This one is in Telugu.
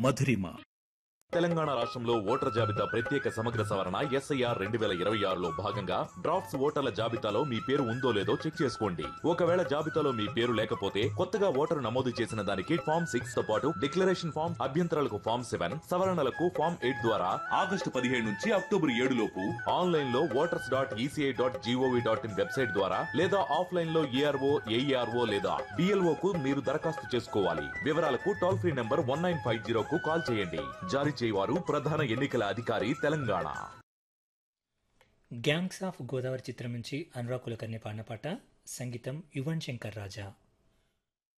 మధురిమ తెలంగాణ రాష్ట్రంలో ఓటర్ జాబితా ప్రత్యేక సమగ్ర సవరణ ఎస్ఐఆర్ రెండు వేల ఇరవై ఆరులో భాగంగా డ్రాఫ్ట్స్ ఓటర్ల జాబితాలో మీ పేరు ఉందో లేదో చెక్ చేసుకోండి ఒకవేళ జాబితాలో మీ పేరు లేకపోతే కొత్తగా ఓటరు నమోదు చేసిన దానికి ఫామ్ సిక్స్ తో పాటు డిక్లరేషన్ ఫామ్ అభ్యంతరాలకు ఫామ్ సెవెన్ సవరణలకు ఫామ్ ఎయిట్ ద్వారా ఆగస్టు పదిహేడు నుంచి అక్టోబర్ ఏడు లోపు ఆన్లైన్ లో voters dot ECI dot GOV dot in website ద్వారా లేదా ఆఫ్లైన్ లో ఏఆర్ఓ ఏఈఆర్ఓ లేదా డిఎల్ఓ కు మీరు దరఖాస్తు చేసుకోవాలి వివరాలకు toll free number one nine five zero కు కాల్ చేయండి జారీ చేయవారు ప్రధాన ఎన్నికల అధికారి తెలంగాణ గ్యాంగ్స్ ఆఫ్ గోదావరి చిత్రం నుంచి అనురాగ్ కులకర్ణి పాడిన పాట సంగీతం యువన్ శంకర్ రాజా